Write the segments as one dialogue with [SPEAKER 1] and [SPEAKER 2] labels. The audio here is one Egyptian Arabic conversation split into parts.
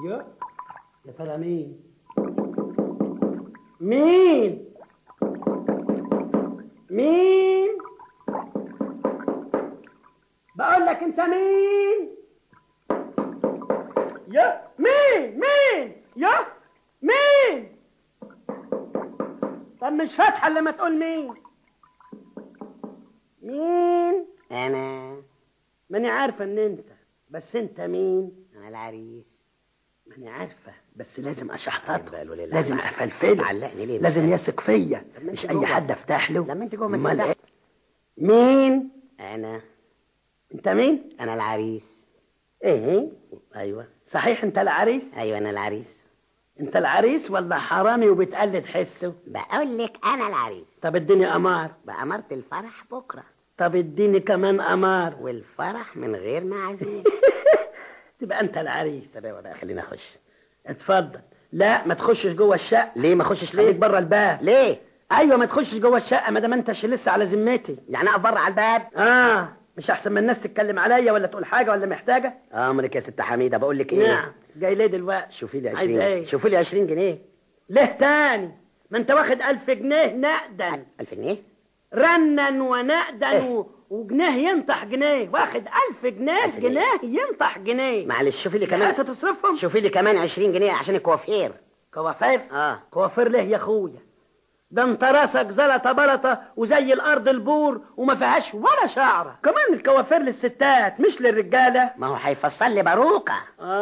[SPEAKER 1] يا يا ترى مين مين مين بقول لك انت مين يا مين مين يا مين طب مش فاتحه الا لما تقول مين مين
[SPEAKER 2] انا
[SPEAKER 1] ماني عارفه ان انت بس انت مين
[SPEAKER 2] انا العريس
[SPEAKER 1] ماني عارفه بس لازم اشحططه
[SPEAKER 2] بقى له ليه؟
[SPEAKER 1] لازم
[SPEAKER 2] لا،
[SPEAKER 1] افلفله
[SPEAKER 2] تعلقني ليه؟
[SPEAKER 1] لازم يثق فيا
[SPEAKER 2] طب ما
[SPEAKER 1] مش
[SPEAKER 2] انت
[SPEAKER 1] اي
[SPEAKER 2] جوه.
[SPEAKER 1] حد افتح له
[SPEAKER 2] لما انت جوه ما
[SPEAKER 1] أمال
[SPEAKER 2] تفتح.
[SPEAKER 1] إيه؟ مين
[SPEAKER 2] انا
[SPEAKER 1] انت مين
[SPEAKER 2] انا العريس
[SPEAKER 1] ايه
[SPEAKER 2] ايوه
[SPEAKER 1] صحيح انت العريس
[SPEAKER 2] ايوه انا العريس
[SPEAKER 1] انت العريس ولا حرامي وبتقلد حسه
[SPEAKER 2] بقول لك انا العريس
[SPEAKER 1] طب اديني امار
[SPEAKER 2] بأمرت الفرح بكره
[SPEAKER 1] طب اديني كمان امار
[SPEAKER 2] والفرح من غير معازيم
[SPEAKER 1] تبقى انت العريس
[SPEAKER 2] طب يا بقى خليني اخش
[SPEAKER 1] اتفضل لا ما تخشش جوه الشقه
[SPEAKER 2] ليه ما اخشش
[SPEAKER 1] خليك
[SPEAKER 2] ليه
[SPEAKER 1] بره الباب
[SPEAKER 2] ليه
[SPEAKER 1] ايوه ما تخشش جوه الشقه ما دام انتش لسه على ذمتي
[SPEAKER 2] يعني اقف بره على الباب
[SPEAKER 1] اه مش احسن ما الناس تتكلم عليا ولا تقول حاجه ولا محتاجه
[SPEAKER 2] امرك يا ست حميده بقول لك ايه
[SPEAKER 1] نعم جاي ليه دلوقتي
[SPEAKER 2] شوفي لي
[SPEAKER 1] عايز
[SPEAKER 2] 20
[SPEAKER 1] ايه
[SPEAKER 2] شوفي لي 20 جنيه
[SPEAKER 1] ليه تاني ما انت واخد ألف جنيه نقدا
[SPEAKER 2] 1000 جنيه
[SPEAKER 1] رنا ونقدا
[SPEAKER 2] إيه؟
[SPEAKER 1] و... وجنيه ينطح جنيه واخد ألف جنيه
[SPEAKER 2] ألف جنيه.
[SPEAKER 1] جنيه ينطح جنيه
[SPEAKER 2] معلش شوفي لي
[SPEAKER 1] كمان
[SPEAKER 2] كمان
[SPEAKER 1] تصرفهم
[SPEAKER 2] شوفي لي كمان 20 جنيه عشان الكوافير
[SPEAKER 1] كوافير
[SPEAKER 2] اه
[SPEAKER 1] كوافير ليه يا اخويا ده انت راسك زلطه بلطه وزي الارض البور وما فيهاش ولا شعره كمان الكوافير للستات مش للرجاله
[SPEAKER 2] ما هو هيفصل لي باروكه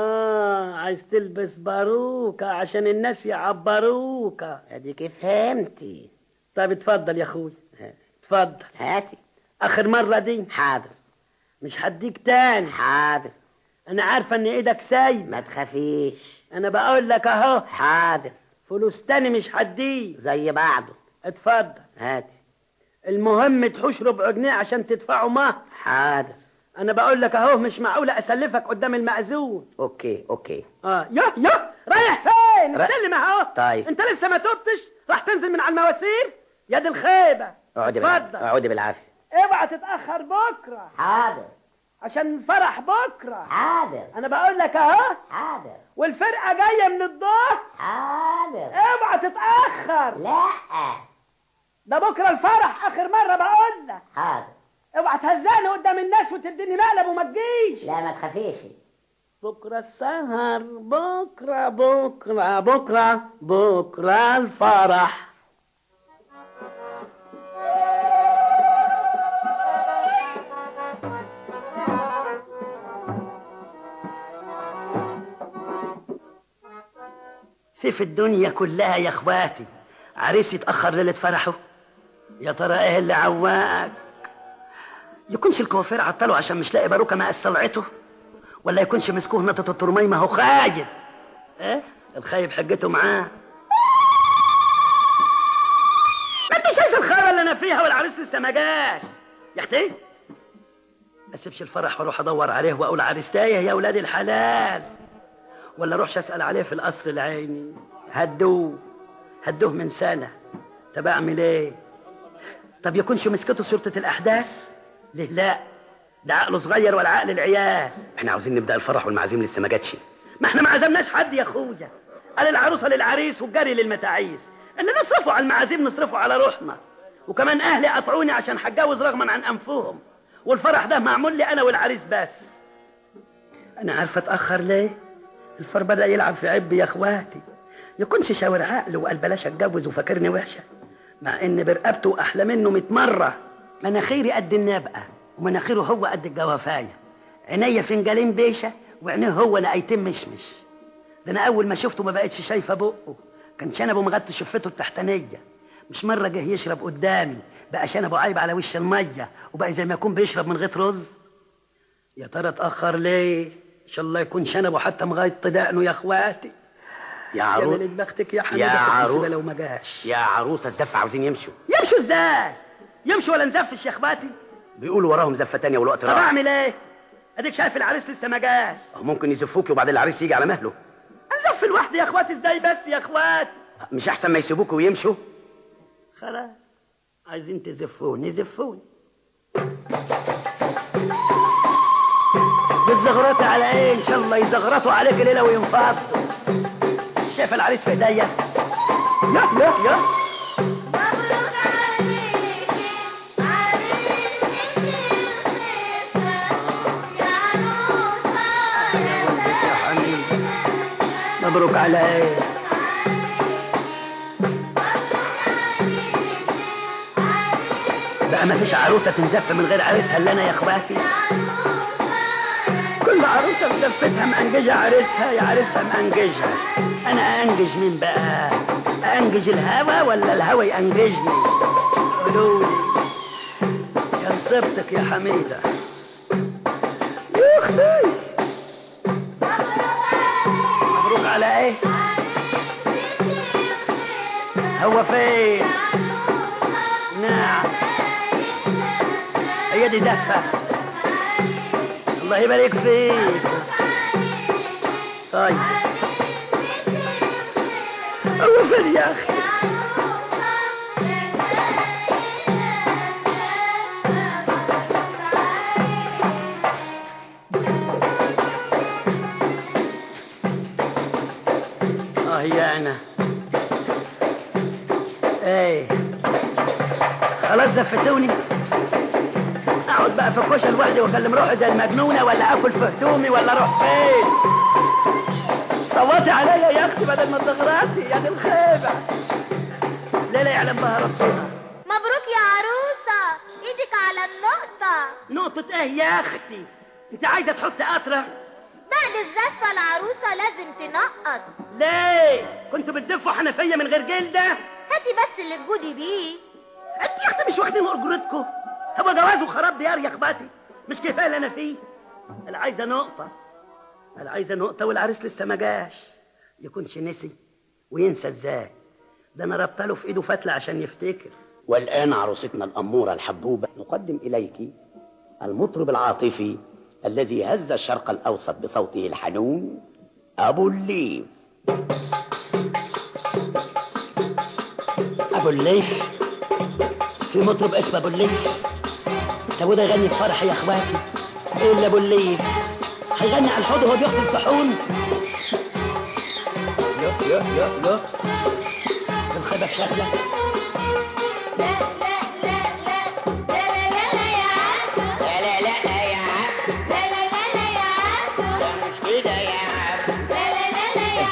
[SPEAKER 1] اه عايز تلبس باروكه عشان الناس يعبروكه
[SPEAKER 2] اديكي فهمتي
[SPEAKER 1] طب اتفضل يا اخويا
[SPEAKER 2] هاتي
[SPEAKER 1] اتفضل
[SPEAKER 2] هاتي
[SPEAKER 1] اخر مره دي
[SPEAKER 2] حاضر
[SPEAKER 1] مش هديك تاني
[SPEAKER 2] حاضر
[SPEAKER 1] انا عارفه ان ايدك سايبه
[SPEAKER 2] ما تخافيش
[SPEAKER 1] انا بقول لك اهو
[SPEAKER 2] حاضر
[SPEAKER 1] فلوس تاني مش هديك
[SPEAKER 2] زي بعضه
[SPEAKER 1] اتفضل
[SPEAKER 2] هاتي
[SPEAKER 1] المهم تحوش ربع جنيه عشان تدفعوا مهر
[SPEAKER 2] حاضر
[SPEAKER 1] انا بقول لك اهو مش معقوله اسلفك قدام المأذون
[SPEAKER 2] اوكي اوكي
[SPEAKER 1] اه يا يا رايح فين
[SPEAKER 2] را-
[SPEAKER 1] استلم اهو
[SPEAKER 2] طيب.
[SPEAKER 1] انت لسه ما تبتش راح تنزل من على المواسير يا دي الخيبه
[SPEAKER 2] اقعدي بالعافيه
[SPEAKER 1] اتفضل
[SPEAKER 2] اقعدي بالعافيه
[SPEAKER 1] اوعى تتاخر بكره
[SPEAKER 2] حاضر
[SPEAKER 1] عشان الفرح بكره
[SPEAKER 2] حاضر
[SPEAKER 1] انا بقول لك اهو
[SPEAKER 2] حاضر
[SPEAKER 1] والفرقه جايه من الظهر
[SPEAKER 2] حاضر
[SPEAKER 1] اوعى تتاخر
[SPEAKER 2] لا
[SPEAKER 1] ده بكره الفرح اخر مره بقول لك
[SPEAKER 2] حاضر
[SPEAKER 1] اوعى تهزقني قدام الناس وتديني مقلب وما تجيش
[SPEAKER 2] لا ما تخافيش
[SPEAKER 1] بكره السهر بكره بكره بكره بكره الفرح في في الدنيا كلها يا اخواتي عريس يتاخر ليله فرحه يا ترى ايه اللي عواك يكونش الكوافير عطله عشان مش لاقي باروكه مع صلعته ولا يكونش مسكوه نطة الترمي ما هو خايب ايه الخايب حجته معاه ما انت شايف الخرا اللي انا فيها والعريس لسه ما جاش يا اختي ما اسيبش الفرح واروح ادور عليه واقول عريس تايه يا ولاد الحلال ولا اروحش اسال عليه في القصر العيني هدوه هدوه من سنه طب اعمل ايه طب يكونش مسكته شرطه الاحداث ليه لا ده عقله صغير ولا عقل العيال
[SPEAKER 2] احنا عاوزين نبدا الفرح والمعازيم لسه ما جاتش
[SPEAKER 1] ما احنا ما عزمناش حد يا اخويا قال العروسه للعريس والجري للمتاعيس اللي نصرفه على المعازيم نصرفه على روحنا وكمان اهلي قطعوني عشان هتجوز رغما عن انفهم والفرح ده معمول لي انا والعريس بس انا عارفه اتاخر ليه الفار بدا يلعب في عبي يا اخواتي يكونش شاور عقله وقال بلاش اتجوز وفاكرني وحشه مع ان برقبته احلى منه 100 مره مناخيري قد النبقه ومناخيره هو قد الجوافايه عينيا فنجالين بيشه وعينيه هو لقيتين مشمش ده انا اول ما شفته ما بقتش شايفه بقه كان شنبه مغطي شفته التحتانيه مش مره جه يشرب قدامي بقى شنبه عايب على وش الميه وبقى زي ما يكون بيشرب من غير رز يا ترى اتاخر ليه ان شاء الله يكون شنبه حتى مغطي دقنه يا اخواتي
[SPEAKER 2] يا
[SPEAKER 1] يا
[SPEAKER 2] عروس
[SPEAKER 1] ملك بختك يا حبيبي
[SPEAKER 2] يا عروس.
[SPEAKER 1] لو ما جاش
[SPEAKER 2] يا عروسه الزفه عاوزين يمشوا
[SPEAKER 1] يمشوا ازاي يمشوا ولا نزفش يا اخواتي
[SPEAKER 2] بيقولوا وراهم زفه تانية والوقت
[SPEAKER 1] طب
[SPEAKER 2] راح
[SPEAKER 1] اعمل ايه اديك شايف العريس لسه ما جاش
[SPEAKER 2] ممكن يزفوكي وبعدين العريس يجي على مهله
[SPEAKER 1] انزف لوحدي يا اخواتي ازاي بس يا اخواتي
[SPEAKER 2] مش احسن ما يسيبوكوا ويمشوا
[SPEAKER 1] خلاص عايزين تزفوني زفوني بالظبط بتزغرطي على ايه ان شاء الله يزغرطوا عليك ليله وينفضوا شايف العريس في ايديا يا يا يا
[SPEAKER 3] مبروك عليكي عريسك الخفة يا عروسة
[SPEAKER 1] يا حميد مبروك على ايه بقى ما فيش عروسه تنزف من غير عريسها الا انا يا اخواتي كل عروسه بزفتها مأنججة عريسها يا عريسها مأنججها انا انجج مين بقى انجج الهوى ولا الهوى ينججني قولوا لي يا نصيبتك يا حميده يا اختي مبروك على ايه هو فين نعم هي دي زفة الله يبارك فيك طيب هو فين يا اخي اه يا انا ايه خلاص زفتوني اقعد بقى في الكوشه لوحدي واكلم روحي زي المجنونه ولا اكل في هدومي ولا اروح فين صوتي عليا يا اختي بدل ما تغرقتي يا دي الخيبه ليلة يعلم بها ربنا
[SPEAKER 3] مبروك يا عروسة ايدك على النقطة
[SPEAKER 1] نقطة ايه يا اختي انت عايزة تحط قطرة
[SPEAKER 3] بعد الزفة العروسة لازم تنقط
[SPEAKER 1] ليه كنتوا بتزفوا حنفية من غير جلدة
[SPEAKER 3] هاتي بس اللي تجودي بيه
[SPEAKER 1] انتوا يا اختي مش واخدين اجرتكم هو جواز وخراب ديار يا اخواتي مش كفايه اللي انا فيه انا عايزه نقطه انا عايزه نقطه والعريس لسه ما جاش يكونش نسي وينسى ازاي ده انا ربط له في ايده فتله عشان يفتكر
[SPEAKER 2] والآن عروستنا الأمورة الحبوبة نقدم إليك المطرب العاطفي الذي هز الشرق الأوسط بصوته الحنون أبو الليف
[SPEAKER 1] ابو الليف في مطرب اسمه ابو الليف طب وده يغني في فرح يا اخواتي ايه اللي ابو الليف هيغني على الحوض وهو بيغسل صحون يا يا يا يا الخيبه في شكلك
[SPEAKER 3] لا لا لا لا لا لا لا لا لا يا عم
[SPEAKER 2] لا لا لا لا يا عم
[SPEAKER 3] لا لا لا لا يا عم
[SPEAKER 2] ده مش كده يا عم
[SPEAKER 3] لا لا لا لا يا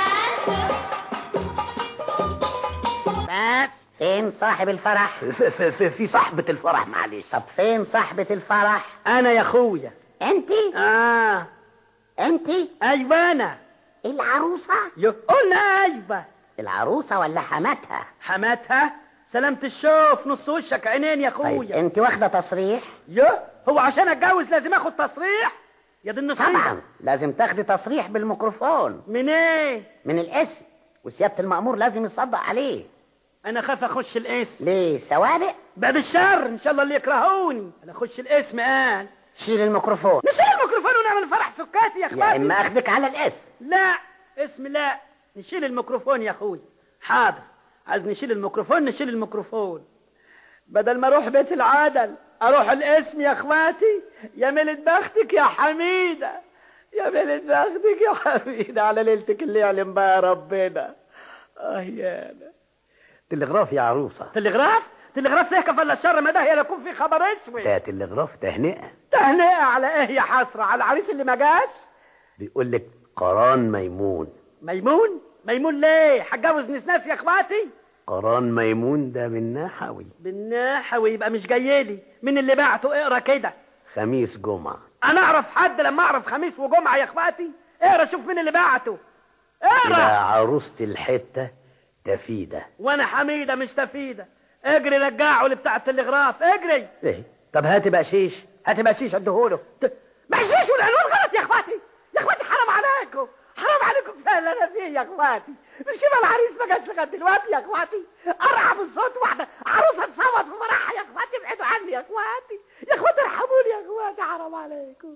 [SPEAKER 3] عم
[SPEAKER 4] بس فين صاحب الفرح
[SPEAKER 2] في, في, في, في صاحبة الفرح معلش
[SPEAKER 4] طب فين صاحبة الفرح
[SPEAKER 1] انا يا اخويا
[SPEAKER 4] انت
[SPEAKER 1] اه
[SPEAKER 4] انت
[SPEAKER 1] ايوه انا
[SPEAKER 4] العروسة
[SPEAKER 1] يا- قلنا ايوه
[SPEAKER 4] العروسة ولا حماتها
[SPEAKER 1] حماتها سلامة الشوف نص وشك عينين يا
[SPEAKER 4] طيب
[SPEAKER 1] اخويا
[SPEAKER 4] انت واخدة تصريح
[SPEAKER 1] يا هو عشان اتجوز لازم اخد تصريح يا دي النصيحة
[SPEAKER 4] طبعا لازم تاخدي تصريح بالميكروفون
[SPEAKER 1] من ايه
[SPEAKER 4] من الاسم وسيادة المأمور لازم يصدق عليه
[SPEAKER 1] انا خاف اخش الاسم
[SPEAKER 4] ليه سوابق
[SPEAKER 1] بعد الشر ان شاء الله اللي يكرهوني انا اخش الاسم قال
[SPEAKER 4] شيل الميكروفون
[SPEAKER 1] نشيل الميكروفون ونعمل فرح سكاتي يا
[SPEAKER 4] يا
[SPEAKER 1] اخواتي
[SPEAKER 4] اما اخدك على الاسم
[SPEAKER 1] لا اسم لا نشيل الميكروفون يا اخوي حاضر عايز نشيل الميكروفون نشيل الميكروفون بدل ما اروح بيت العدل اروح الاسم يا اخواتي يا ملت بختك يا حميده يا ملت بختك يا حميده على ليلتك اللي يعلم بها ربنا اه يا أنا.
[SPEAKER 2] تلغراف يا عروسة
[SPEAKER 1] تلغراف تلغراف فيه كفل الشر ما ده هي يكون في خبر اسود
[SPEAKER 2] ده تلغراف تهنئة
[SPEAKER 1] تهنئه على ايه يا حسره على العريس اللي ما جاش
[SPEAKER 2] بيقول لك قران ميمون
[SPEAKER 1] ميمون ميمون ليه هتجوز نسناس يا اخواتي
[SPEAKER 2] قران ميمون ده من نحوي
[SPEAKER 1] بالناحة ويبقى مش جايلي مين اللي بعته اقرا كده
[SPEAKER 2] خميس جمعة
[SPEAKER 1] انا اعرف حد لما اعرف خميس وجمعة يا اخواتي اقرا شوف مين اللي بعته
[SPEAKER 2] إلى
[SPEAKER 1] اقرا
[SPEAKER 2] عروسة الحتة تفيدة
[SPEAKER 1] وانا حميدة مش تفيدة اجري رجعه لبتاع التلغراف اجري
[SPEAKER 2] ايه طب هاتي بقشيش هاتي بقشيش اديهوله
[SPEAKER 1] ت- ماشيش والعنوان غلط يا اخواتي يا اخواتي حرام عليكم حرام عليكم كفايه اللي انا فيه يا اخواتي مش كده العريس ما جاش لغايه دلوقتي يا اخواتي ارعى بالصوت واحده عروسه تصوت في فرحها يا اخواتي ابعدوا عني يا اخواتي يا اخواتي ارحموني يا اخواتي حرام عليكم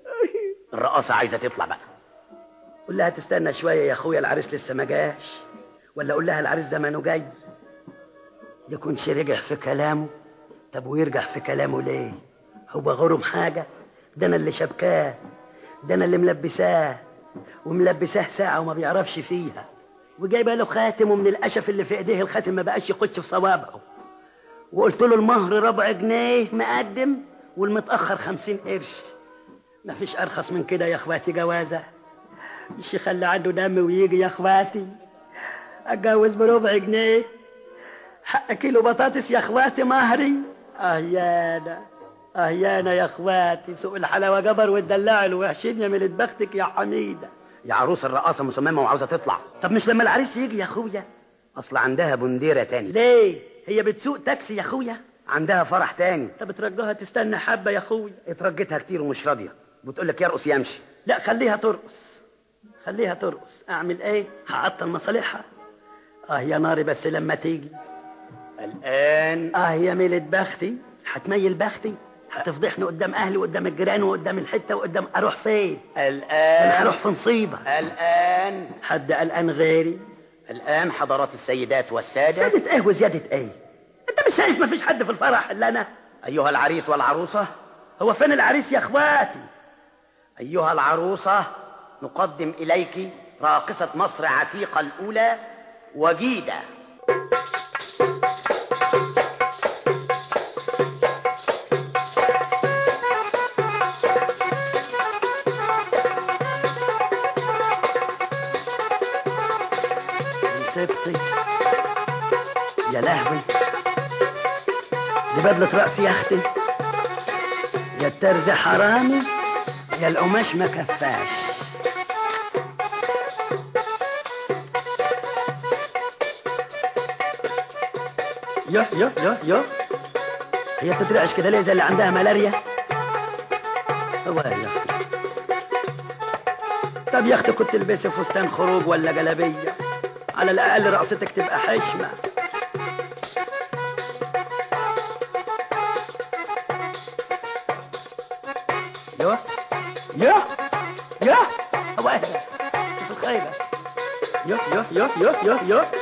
[SPEAKER 2] الرقاصة عايزة تطلع بقى
[SPEAKER 1] قول لها تستنى شويه يا اخويا العريس لسه ما جاش ولا اقول لها العريس زمانه جاي يكونش رجع في كلامه طب ويرجع في كلامه ليه هو غرم حاجه ده انا اللي شبكاه ده انا اللي ملبساه وملبساه ساعة وما بيعرفش فيها وجايبه له خاتم ومن القشف اللي في ايديه الخاتم ما بقاش يخش في صوابعه وقلت له المهر ربع جنيه مقدم والمتأخر خمسين قرش مفيش أرخص من كده يا اخواتي جوازة مش يخلي عنده دم ويجي يا اخواتي اتجوز بربع جنيه حق كيلو بطاطس يا اخواتي مهري اهيانا اهيانا يا اخواتي سوق الحلاوه جبر والدلاع الوحشين يا ملت بختك يا حميده
[SPEAKER 2] يا عروس الرقاصة مصممة وعاوزة تطلع
[SPEAKER 1] طب مش لما العريس يجي يا اخويا
[SPEAKER 2] أصل عندها بنديرة تاني
[SPEAKER 1] ليه هي بتسوق تاكسي يا اخويا
[SPEAKER 2] عندها فرح تاني
[SPEAKER 1] طب ترجوها تستنى حبه يا اخويا
[SPEAKER 2] اترجتها كتير ومش راضية بتقول لك يرقص يمشي
[SPEAKER 1] لا خليها ترقص خليها ترقص اعمل ايه هعطل مصالحها اه يا ناري بس لما تيجي
[SPEAKER 2] الآن
[SPEAKER 1] اه يا ميلة بختي هتميل بختي هتفضحني قدام اهلي وقدام الجيران وقدام الحته وقدام اروح فين انا
[SPEAKER 2] الآن
[SPEAKER 1] هروح في نصيبه
[SPEAKER 2] الآن
[SPEAKER 1] حد قلقان غيري
[SPEAKER 2] الآن حضرات السيدات والسادة
[SPEAKER 1] زيادة ايه وزيادة ايه انت مش شايف مفيش حد في الفرح الا انا
[SPEAKER 2] أيها العريس والعروسة
[SPEAKER 1] هو فين العريس يا اخواتي
[SPEAKER 2] أيها العروسة نقدم إليك راقصة مصر عتيقة الأولى وجيدة
[SPEAKER 1] يا ستي يا لهوي دي بدلة رأس يا اختي يا الترز حرامي يا القماش ما كفاش يو يو يو يو هي بتترعش كده ليه زي اللي عندها ملاريا هو يا اختي طب يا اختي كنت تلبسي فستان خروج ولا جلابيه على الاقل رقصتك تبقى حشمه يو يو يو هو اهدى شوف الخيبه يو يو يو يو يو يو